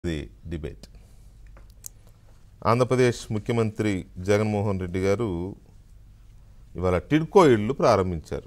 the debate Andhra Pradesh ముఖ్యమంత్రి జగన్మోహన్ రెడ్డి గారు ఇవాళ టిడ్కో ఇళ్ళు ప్రారంభించారు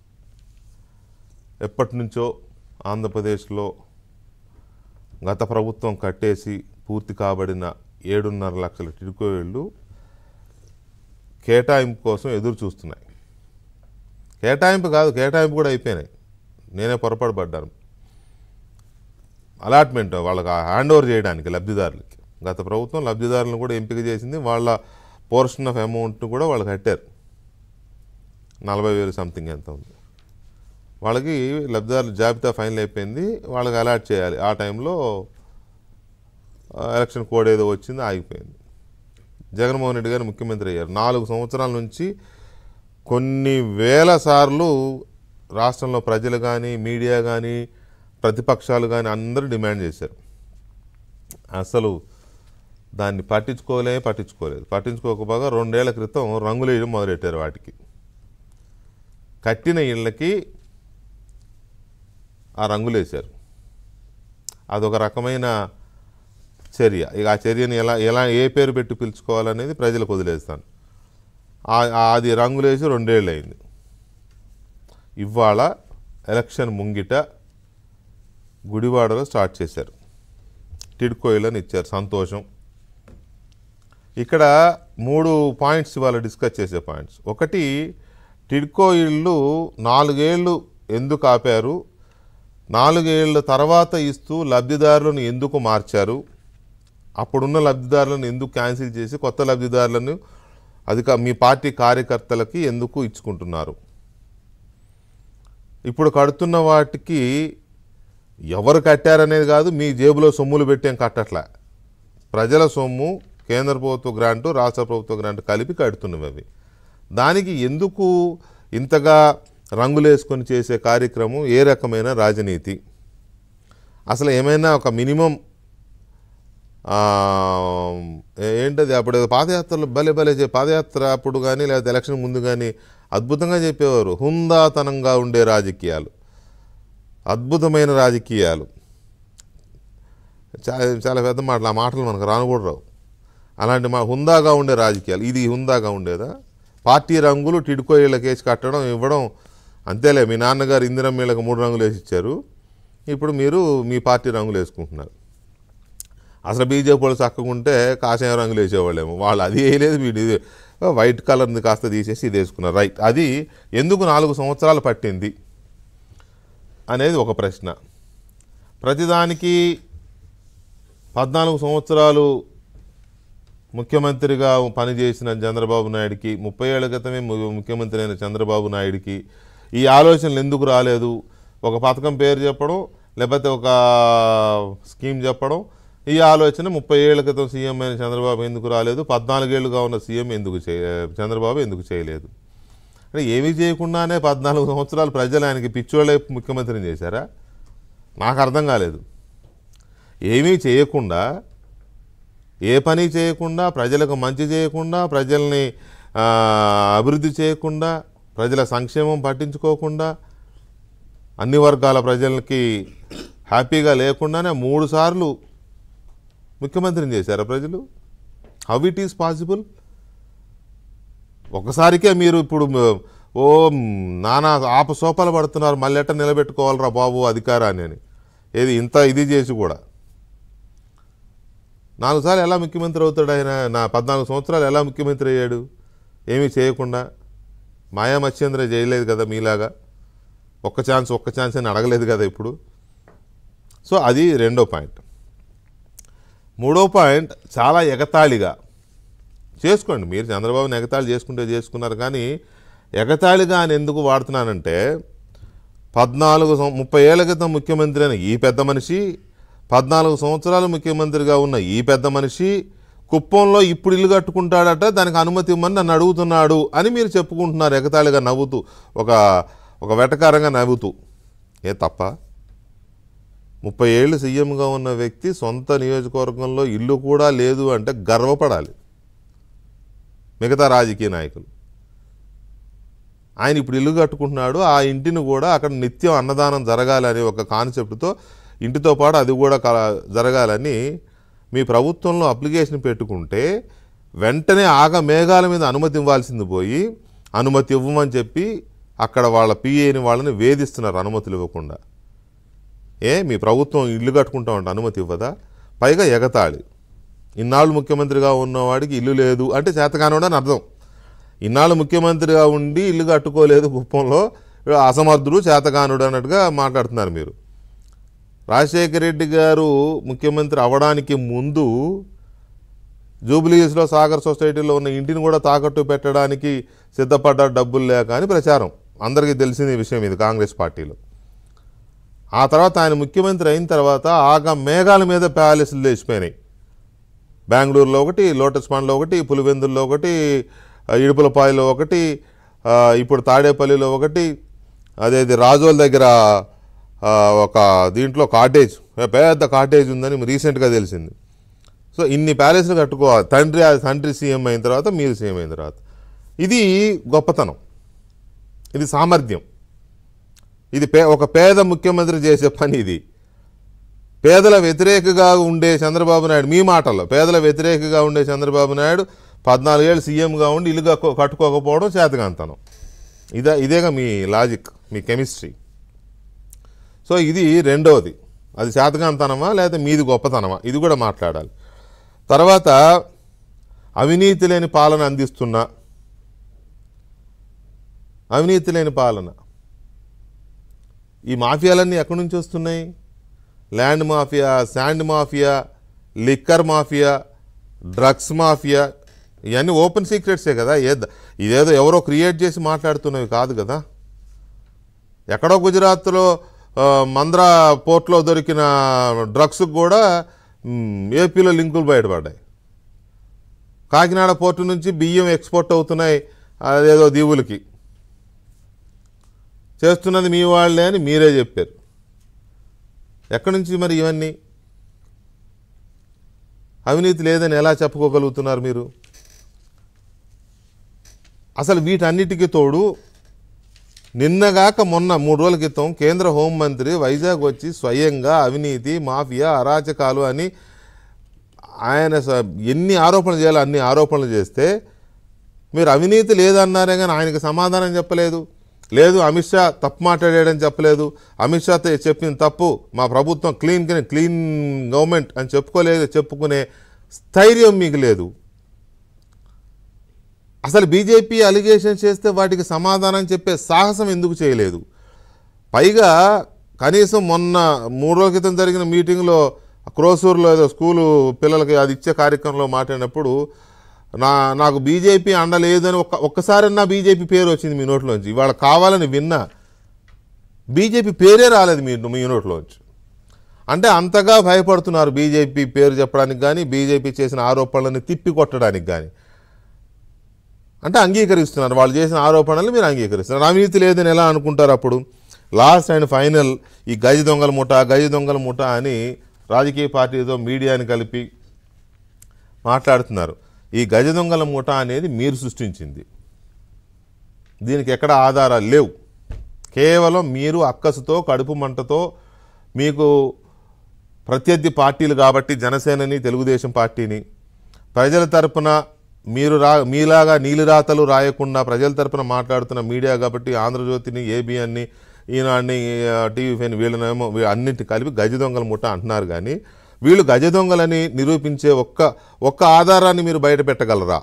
ఎప్పటి నుంచో ఆంధ్రప్రదేశ్లో గత ప్రభుత్వం కట్టేసి పూర్తి కాబడిన ఏడున్నర లక్షల టిడ్కో ఇళ్ళు కేటాయింపు కోసం ఎదురు చూస్తున్నాయి కేటాయింపు కాదు కేటాయింపు కూడా అయిపోయినాయి నేనే పొరపాటు పడ్డాను అలాట్మెంట్ వాళ్ళకి హ్యాండ్ ఓవర్ చేయడానికి లబ్ధిదారులకి గత ప్రభుత్వం లబ్ధిదారులను కూడా ఎంపిక చేసింది వాళ్ళ పోర్షన్ ఆఫ్ అమౌంట్ కూడా వాళ్ళు కట్టారు నలభై వేలు సంథింగ్ ఎంత ఉంది వాళ్ళకి లబ్ధిదారుల జాబితా ఫైనల్ అయిపోయింది వాళ్ళకి అలాట్ చేయాలి ఆ టైంలో ఆ, ఎలక్షన్ కోడ్ ఏదో వచ్చింది ఆగిపోయింది జగన్మోహన్ రెడ్డి గారు ముఖ్యమంత్రి అయ్యారు నాలుగు సంవత్సరాల నుంచి కొన్ని వేల సార్లు రాష్ట్రంలో ప్రజలు కానీ మీడియా కానీ ప్రతిపక్షాలు కానీ అందరూ డిమాండ్ చేశారు అసలు దాన్ని పట్టించుకోలే పట్టించుకోలేదు పట్టించుకోకపోగా రెండేళ్ల క్రితం రంగులు వేయడం మొదలెట్టారు వాటికి కట్టిన ఇళ్ళకి ఆ రంగులు వేశారు అదొక రకమైన చర్య ఇక ఆ చర్యని ఎలా ఎలా ఏ పేరు పెట్టి పిలుచుకోవాలనేది ప్రజలకు వదిలేస్తాను ఆ- ఆ- అది రంగులేసి రెండేళ్ళు అయింది ఇవాళ ఎలక్షన్ ముంగిట గుడివాడలో స్టార్ట్ చేశారు టిడ్కోయిలని ఇచ్చారు సంతోషం ఇక్కడ మూడు పాయింట్స్ ఇవాళ డిస్కస్ చేసే పాయింట్స్ ఒకటి టిడ్కో ఇళ్ళు నాలుగేళ్ళు ఎందుకు ఆపారు నాలుగేళ్ల తర్వాత ఇస్తూ లబ్ధిదారులను ఎందుకు మార్చారు అప్పుడున్న లబ్ధిదారులను ఎందుకు క్యాన్సిల్ చేసి కొత్త లబ్ధిదారులను అధిక మీ పార్టీ కార్యకర్తలకి ఎందుకు ఇచ్చుకుంటున్నారు ఇప్పుడు కడుతున్న వాటికి ఎవరు కట్టారనేది కాదు మీ జేబులో సొమ్ములు పెట్టేం కట్టట్లే ప్రజల సొమ్ము కేంద్ర ప్రభుత్వ గ్రాంటు రాష్ట్ర ప్రభుత్వ గ్రాంటు కలిపి కడుతున్నవి అవి దానికి ఎందుకు ఇంతగా రంగులేసుకొని చేసే కార్యక్రమం ఏ రకమైన రాజనీతి అసలు ఏమైనా ఒక మినిమం ఆ, ఏ- ఏంటది అప్పుడు ఏదో పాదయాత్రలు భలే భలే చే పాదయాత్ర అప్పుడు కానీ లేకపోతే ఎలక్షన్ ముందు కానీ అద్భుతంగా చెప్పేవారు హుందాతనంగా ఉండే రాజకీయాలు అద్భుతమైన రాజకీయాలు చాలా చాలా పెద్ద మాటలు ఆ మాటలు మనకు రాను కూడా రావు అలాంటి మా హుందాగా ఉండే రాజకీయాలు ఇది హుందాగా ఉండేదా పార్టీ రంగులు టిడ్కో ఇళ్ళకి వేసి కట్టడం ఇవ్వడం అంతేలే మీ నాన్నగారు ఇందిరం వీళ్ళకి మూడు రంగులు వేసి ఇచ్చారు ఇప్పుడు మీరు మీ పార్టీ రంగులు వేసుకుంటున్నారు అసలు బీజేపీ వాళ్ళు చక్కకుంటే కాషాయం రంగులు వేసేవాళ్ళేమో వాళ్ళు అది వేయలేదు వీడు ఇది వైట్ కలర్ని కాస్త తీసేసి ఇది వేసుకున్నారు రైట్ అది ఎందుకు నాలుగు సంవత్సరాలు పట్టింది అనేది ఒక ప్రశ్న ప్రతిదానికి పద్నాలుగు సంవత్సరాలు ముఖ్యమంత్రిగా పనిచేసిన చంద్రబాబు నాయుడికి ముప్పై ఏళ్ల క్రితమే ము- ముఖ్యమంత్రి అయిన చంద్రబాబు నాయుడికి ఈ ఆలోచనలు ఎందుకు రాలేదు ఒక పథకం పేరు చెప్పడం లేకపోతే ఒక స్కీమ్ చెప్పడం ఈ ఆలోచన ముప్పై ఏళ్ల క్రితం సీఎం అయిన చంద్రబాబు ఎందుకు రాలేదు పద్నాలుగేళ్లుగా ఉన్న సీఎం ఎందుకు చేయ చంద్రబాబు ఎందుకు చేయలేదు అంటే ఏమీ చేయకుండానే పద్నాలుగు సంవత్సరాలు ప్రజలు ఆయనకి పిచ్చోళ్ళే ముఖ్యమంత్రిని చేశారా నాకు అర్థం కాలేదు ఏమీ చేయకుండా ఏ పని చేయకుండా ప్రజలకు మంచి చేయకుండా ప్రజల్ని ఆ, అభివృద్ధి చేయకుండా ప్రజల సంక్షేమం పట్టించుకోకుండా అన్ని వర్గాల ప్రజలకి హ్యాపీగా లేకుండానే మూడు సార్లు ముఖ్యమంత్రిని చేశారా ప్రజలు హౌ ఇట్ ఈస్ పాసిబుల్ ఒకసారికే మీరు ఇప్పుడు మ- ఓ నానా ఆపసోపాలు పడుతున్నారు మళ్ళీ ఎట్ట నిలబెట్టుకోవాలరా బాబు అధికారాన్ని అని ఏది ఇంత ఇది చేసి కూడా నాలుగు సార్లు ఎలా ముఖ్యమంత్రి అవుతాడు ఆయన నా పద్నాలుగు సంవత్సరాలు ఎలా ముఖ్యమంత్రి అయ్యాడు ఏమీ చేయకుండా మాయా మత్స్యేంద్ర చేయలేదు కదా మీలాగా ఒక్క ఛాన్స్ ఒక్క ఛాన్స్ అని అడగలేదు కదా ఇప్పుడు సో అది రెండో పాయింట్ మూడో పాయింట్ చాలా ఎగతాళిగా చేసుకోండి మీరు చంద్రబాబుని ఎగతాళి చేసుకుంటే చేసుకున్నారు కానీ ఎగతాళిగా అని ఎందుకు వాడుతున్నానంటే పద్నాలుగు సం- ముప్పై ఏళ్ల క్రితం ముఖ్యమంత్రి అయిన ఈ పెద్ద మనిషి పద్నాలుగు సంవత్సరాలు ముఖ్యమంత్రిగా ఉన్న ఈ పెద్ద మనిషి కుప్పంలో ఇప్పుడు ఇల్లు కట్టుకుంటాడట దానికి అనుమతి ఇవ్వమని నన్ను అడుగుతున్నాడు అని మీరు చెప్పుకుంటున్నారు ఎగతాళిగా నవ్వుతూ ఒక ఒక వెటకారంగా నవ్వుతూ ఏ తప్ప ముప్పై ఏళ్ళు సీఎంగా ఉన్న వ్యక్తి సొంత నియోజకవర్గంలో ఇల్లు కూడా లేదు అంటే గర్వపడాలి మిగతా రాజకీయ నాయకులు ఆయన ఇప్పుడు ఇల్లు కట్టుకుంటున్నాడు ఆ ఇంటిని కూడా అక్కడ నిత్యం అన్నదానం జరగాలి అనే ఒక కాన్సెప్ట్తో ఇంటితో పాటు అది కూడా క- జరగాలని మీ ప్రభుత్వంలో అప్లికేషన్ పెట్టుకుంటే వెంటనే ఆగ మేఘాల మీద అనుమతి ఇవ్వాల్సింది పోయి అనుమతి ఇవ్వమని చెప్పి అక్కడ వాళ్ళ పిఏని వాళ్ళని వేధిస్తున్నారు అనుమతులు ఇవ్వకుండా ఏ మీ ప్రభుత్వం ఇల్లు కట్టుకుంటామంటే అనుమతి ఇవ్వదా పైగా ఎగతాళి ఇన్నాళ్ళు ముఖ్యమంత్రిగా ఉన్నవాడికి ఇల్లు లేదు అంటే చేతకానోడు అని అర్థం ఇన్నాళ్ళు ముఖ్యమంత్రిగా ఉండి ఇల్లు కట్టుకోలేదు కుప్పంలో అసమర్థుడు చేతకానుడు అన్నట్టుగా మాట్లాడుతున్నారు మీరు రాజశేఖర రెడ్డి గారు ముఖ్యమంత్రి అవ్వడానికి ముందు జూబ్లీస్లో సాగర్ సొసైటీలో ఉన్న ఇంటిని కూడా తాకట్టు పెట్టడానికి సిద్ధపడ్డ డబ్బులు లేక అని ప్రచారం అందరికీ తెలిసిన విషయం ఇది కాంగ్రెస్ పార్టీలో ఆ తర్వాత ఆయన ముఖ్యమంత్రి అయిన తర్వాత ఆగ మేఘాల మీద ప్యాలెస్లు లేచిపోయినాయి బెంగళూరులో ఒకటి లోటస్ పాండ్లో ఒకటి పులివెందుల్లో ఒకటి ఆ, ఇడుపులపాయలో ఒకటి ఆ, ఇప్పుడు తాడేపల్లిలో ఒకటి అదేది రాజోల్ దగ్గర ఆ, ఒక దీంట్లో కాటేజ్ పెద్ద కాటేజ్ ఉందని రీసెంట్గా తెలిసింది సో ఇన్ని ప్యాలెస్లు కట్టుకోవాలి తండ్రి తండ్రి సీఎం అయిన తర్వాత మీరు సీఎం అయిన తర్వాత ఇది గొప్పతనం ఇది సామర్థ్యం ఇది పే ఒక పేద ముఖ్యమంత్రి చేసే పని ఇది పేదల వ్యతిరేకగా ఉండే చంద్రబాబు నాయుడు మీ మాటల్లో పేదల వ్యతిరేకగా ఉండే చంద్రబాబు నాయుడు పద్నాలుగేళ్ళు సీఎంగా ఉండి ఇల్లు కక్కు- కట్టుకోకపోవడం చేతకాంతనం ఇదే ఇదేగా మీ లాజిక్ మీ కెమిస్ట్రీ సో ఇది రెండవది అది చేతకాంతనమా లేదా మీది గొప్పతనమా ఇది కూడా మాట్లాడాలి తర్వాత అవినీతి లేని పాలన అందిస్తున్న అవినీతి లేని పాలన ఈ మాఫియాలన్నీ ఎక్కడి నుంచి వస్తున్నాయి land mafia sand mafia liquor mafia drugs mafia ఇవన్నీ ఓపెన్ సీక్రెట్సే కదా ఏ ఇదేదో ఎవరో క్రియేట్ చేసి మాట్లాడుతున్నవి కాదు కదా ఎక్కడో గుజరాత్లో ఆ, మంద్రా పోర్ట్లో దొరికిన డ్రగ్స్కి కూడా మ్, ఏపీలో లింకులు బయటపడ్డాయి కాకినాడ పోర్టు నుంచి బియ్యం ఎక్స్పోర్ట్ అవుతున్నాయి అదేదో దీవులకి చేస్తున్నది మీ వాళ్ళే అని మీరే చెప్పారు ఎక్కడి నుంచి మరి ఇవన్నీ అవినీతి లేదని ఎలా చెప్పుకోగలుగుతున్నారు మీరు అసలు వీటన్నిటికీ తోడు నిన్నగాక మొన్న మూడు రోజుల క్రితం కేంద్ర హోంమంత్రి వైజాగ్ వచ్చి స్వయంగా అవినీతి మాఫియా అరాచకాలు అని ఆయన స- ఎన్ని ఆరోపణలు చేయాలో అన్ని ఆరోపణలు చేస్తే మీరు అవినీతి లేదన్నారే కానీ ఆయనకి సమాధానం చెప్పలేదు లేదు అమిత్ షా తప్పు మాట్లాడాడని చెప్పలేదు అమిత్ షా తే- చెప్పిన తప్పు మా ప్రభుత్వం క్లీన్ క్లీన్ గవర్నమెంట్ అని చెప్పుకోలేదు చెప్పుకునే స్థైర్యం మీకు లేదు అసలు బీజేపీ అలిగేషన్ చేస్తే వాటికి సమాధానం చెప్పే సాహసం ఎందుకు చేయలేదు పైగా కనీసం మొన్న మూడు రోజుల క్రితం జరిగిన మీటింగ్లో క్రోసూరులో ఏదో స్కూలు పిల్లలకి అది ఇచ్చే కార్యక్రమంలో మాట్లాడినప్పుడు నా నాకు బీజేపీ అండలేదని ఒక్క ఒక్కసారన్నా బీజేపీ పేరు వచ్చింది మీ నోట్లోంచి ఇవాళ కావాలని విన్నా బీజేపీ పేరే రాలేదు మీ మీ నోట్లోంచి అంటే అంతగా భయపడుతున్నారు బీజేపీ పేరు చెప్పడానికి కానీ బీజేపీ చేసిన ఆరోపణలను తిప్పి కొట్టడానికి కానీ అంటే అంగీకరిస్తున్నారు వాళ్ళు చేసిన ఆరోపణలు మీరు అంగీకరిస్తున్నారు అవినీతి లేదని ఎలా అనుకుంటారు అప్పుడు లాస్ట్ అండ్ ఫైనల్ ఈ గజ దొంగల ముఠ గజ దొంగల ముఠ అని రాజకీయ పార్టీతో మీడియాని కలిపి మాట్లాడుతున్నారు ఈ గజ దొంగల ముఠ అనేది మీరు సృష్టించింది దీనికి ఎక్కడ ఆధారాలు లేవు కేవలం మీరు అక్కసుతో కడుపు మంటతో మీకు ప్రత్యర్థి పార్టీలు కాబట్టి జనసేనని తెలుగుదేశం పార్టీని ప్రజల తరపున మీరు రా మీలాగా నీలిరాతలు రాయకుండా ప్రజల తరపున మాట్లాడుతున్న మీడియా కాబట్టి ఆంధ్రజ్యోతిని ఏబిఎన్ని ఈనాడిని టీవీ ఫైన్ వీళ్ళనేమో వీ- అన్నింటి కలిపి గజ దొంగల ముఠ అంటున్నారు కానీ వీళ్ళు గజ దొంగలని నిరూపించే ఒక్క ఒక్క ఆధారాన్ని మీరు బయట పెట్టగలరా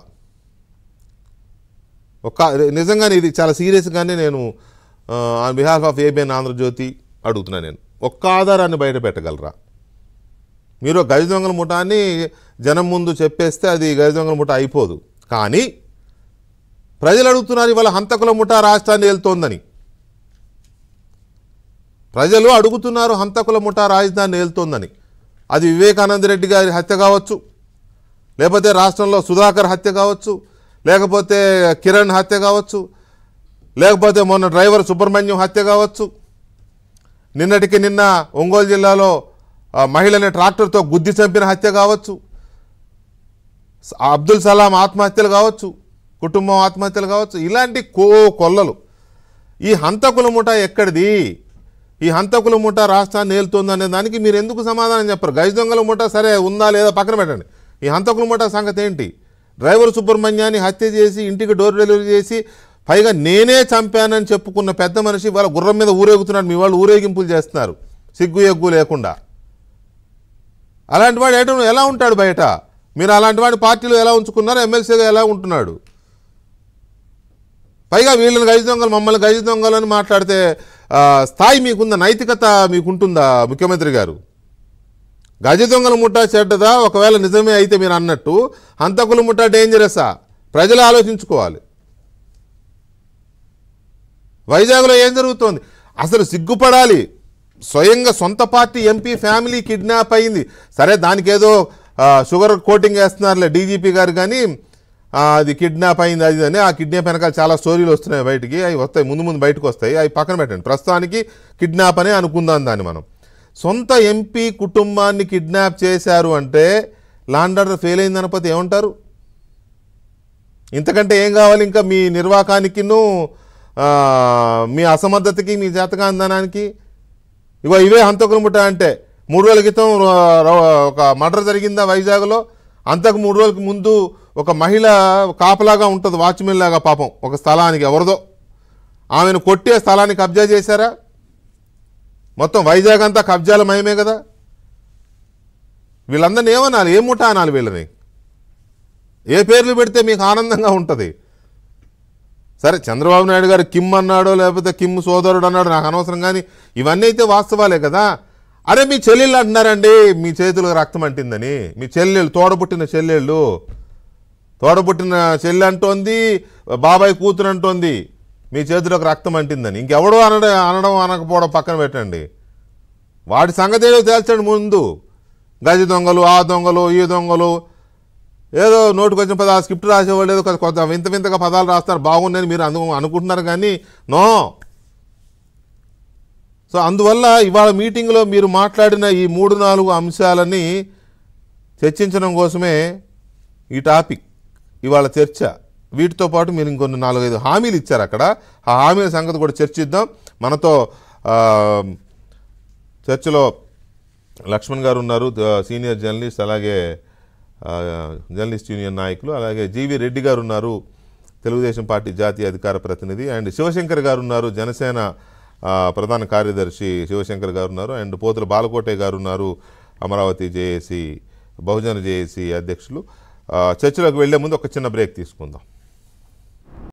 ఒక్క నిజంగానే ఇది చాలా సీరియస్గానే నేను on behalf of ABN Andhrajyothy అడుగుతున్నాను నేను ఒక్క ఆధారాన్ని బయట పెట్టగలరా మీరు గజ దొంగల ముఠాన్ని జనం ముందు చెప్పేస్తే అది గజ దొంగల ముఠా అయిపోదు కానీ ప్రజలు అడుగుతున్నారు ఇవాళ హంతకుల ముఠా రాష్ట్రాన్ని వెళ్తోందని ప్రజలు అడుగుతున్నారు హంతకుల ముఠా రాజధాని వెళ్తోందని అది వివేకానంద రెడ్డి గారి హత్య కావచ్చు లేకపోతే రాష్ట్రంలో సుధాకర్ హత్య కావచ్చు లేకపోతే కిరణ్ హత్య కావచ్చు లేకపోతే మొన్న డ్రైవర్ సుబ్రహ్మణ్యం హత్య కావచ్చు నిన్నటికి నిన్న ఒంగోలు జిల్లాలో ఆ, మహిళని ట్రాక్టర్తో గుద్ది చంపిన హత్య కావచ్చు స- అబ్దుల్ సలాం ఆత్మహత్యలు కావచ్చు కుటుంబం ఆత్మహత్యలు కావచ్చు ఇలాంటి కో కొల్లలు ఈ హంతకుల ముఠ ఎక్కడిది ఈ హంతకుల ముఠ రాష్ట్రాన్ని నేలుతోంది అనే దానికి మీరు ఎందుకు సమాధానం చెప్పరు గజ దొంగల ముఠ సరే ఉందా లేదా పక్కన పెట్టండి ఈ హంతకుల ముఠ సంగతి ఏంటి డ్రైవర్ సుబ్రహ్మణ్యాన్ని హత్య చేసి ఇంటికి డోర్ డెలివరీ చేసి పైగా నేనే చంపానని చెప్పుకున్న పెద్ద మనిషి వాళ్ళ గుర్రం మీద ఊరేగుతున్నాడు మీ వాళ్ళు ఊరేగింపులు చేస్తున్నారు సిగ్గు ఎగ్గు లేకుండా అలాంటి వాడు ఏటో ఎలా ఉంటాడు బయట మీరు అలాంటి వాడి పార్టీలో ఎలా ఉంచుకున్నారు ఎమ్మెల్సీగా ఎలా ఉంటున్నాడు పైగా వీళ్ళని గజ దొంగలు మమ్మల్ని గజ దొంగలు అని మాట్లాడితే ఆ, స్థాయి మీకుందా నైతికత మీకుంటుందా ముఖ్యమంత్రి గారు గజ దొంగల ముఠా చెడ్డదా ఒకవేళ నిజమే అయితే మీరు అన్నట్టు హంతకుల ముఠా డేంజరసా ప్రజలు ఆలోచించుకోవాలి వైజాగ్లో ఏం జరుగుతోంది అసలు సిగ్గుపడాలి స్వయంగా సొంత పార్టీ ఎంపీ ఫ్యామిలీ కిడ్నాప్ అయింది సరే దానికి ఏదో ఆ, షుగర్ కోటింగ్ వేస్తున్నారులే డీజీపీ గారు కానీ ఆ, అది కిడ్నాప్ అయింది అది అని ఆ కిడ్నాప్ వెనకాల చాలా స్టోరీలు వస్తున్నాయి బయటికి అవి వస్తాయి ముందు ముందు బయటకు వస్తాయి అవి పక్కన పెట్టండి ప్రస్తుతానికి కిడ్నాప్ అనే అనుకుందాం దాన్ని మనం సొంత ఎంపీ కుటుంబాన్ని కిడ్నాప్ చేశారు అంటే లాండ్ ఆర్డర్ ఫెయిల్ అయింది అనకపోతే ఏమంటారు ఇంతకంటే ఏం కావాలి ఇంకా మీ నిర్వాకానికిను ఆ, మీ అసమర్థతకి మీ చేతకాందనానికి ఇగో ఇవే హంతకుల ముఠ అంటే మూడు రోజుల క్రితం ర- ర- ఒక మర్డర్ జరిగిందా వైజాగ్లో అంతకు మూడు రోజులకి ముందు ఒక మహిళ కాపలాగా ఉంటుంది వాచ్మెన్ లాగా పాపం ఒక స్థలానికి ఎవరిదో ఆమెను కొట్టి ఆ స్థలాన్ని కబ్జా చేశారా మొత్తం వైజాగ్ అంతా కబ్జాల మయమే కదా వీళ్ళందరినీ ఏమనాలి ఏ ముఠా అనాలి వీళ్ళని ఏ పేర్లు పెడితే మీకు ఆనందంగా ఉంటుంది సరే చంద్రబాబు నాయుడు గారు కిమ్ అన్నాడో లేకపోతే కిమ్ సోదరుడు అన్నాడు నాకు అనవసరం కానీ ఇవన్నీ అయితే వాస్తవాలే కదా అరే మీ చెల్లెళ్ళు అంటున్నారండి మీ చేతులకు రక్తం అంటిందని మీ చెల్లెళ్ళు తోడబుట్టిన చెల్లెళ్ళు తోడబుట్టిన చెల్లి అంటోంది బాబాయ్ కూతురు అంటోంది మీ చేతులకు రక్తం అంటిందని ఇంకెవడో అనడం అనడం అనకపోవడం పక్కన పెట్టండి వాడి సంగతి ఏదో తేల్చండి ముందు గజ దొంగలు ఆ దొంగలు ఈ దొంగలు ఏదో నోటికి వచ్చిన పదాలు స్క్రిప్ట్ రాసేవాళ్ళు ఏదో కొంత- కొంత వింత వింతగా పదాలు రాస్తారు బాగున్నాయని మీరు అందు అనుకుంటున్నారు కానీ నో సో అందువల్ల ఇవాళ మీటింగ్లో మీరు మాట్లాడిన ఈ మూడు నాలుగు అంశాలని చర్చించడం కోసమే ఈ టాపిక్ ఇవాళ చర్చ వీటితో పాటు మీరు ఇంకొన్ని నాలుగైదు హామీలు ఇచ్చారు అక్కడ ఆ హామీల సంగతి కూడా చర్చిద్దాం మనతో ఆ, చర్చలో లక్ష్మణ్ గారు ఉన్నారు ద- సీనియర్ జర్నలిస్ట్ అలాగే ఆ, జర్నలిస్ట్ యూనియన్ నాయకులు అలాగే జీవి రెడ్డి గారు ఉన్నారు తెలుగుదేశం పార్టీ జాతీయ అధికార ప్రతినిధి అండ్ శివశంకర్ గారు ఉన్నారు జనసేన ఆ, ప్రధాన కార్యదర్శి శివశంకర్ గారు ఉన్నారు అండ్ పోతుల బాలకోటయ్య గారు ఉన్నారు అమరావతి జేఏసీ బహుజన జేఏసీ అధ్యక్షులు ఆ, చర్చలోకి వెళ్లే ముందు ఒక చిన్న బ్రేక్ తీసుకుందాం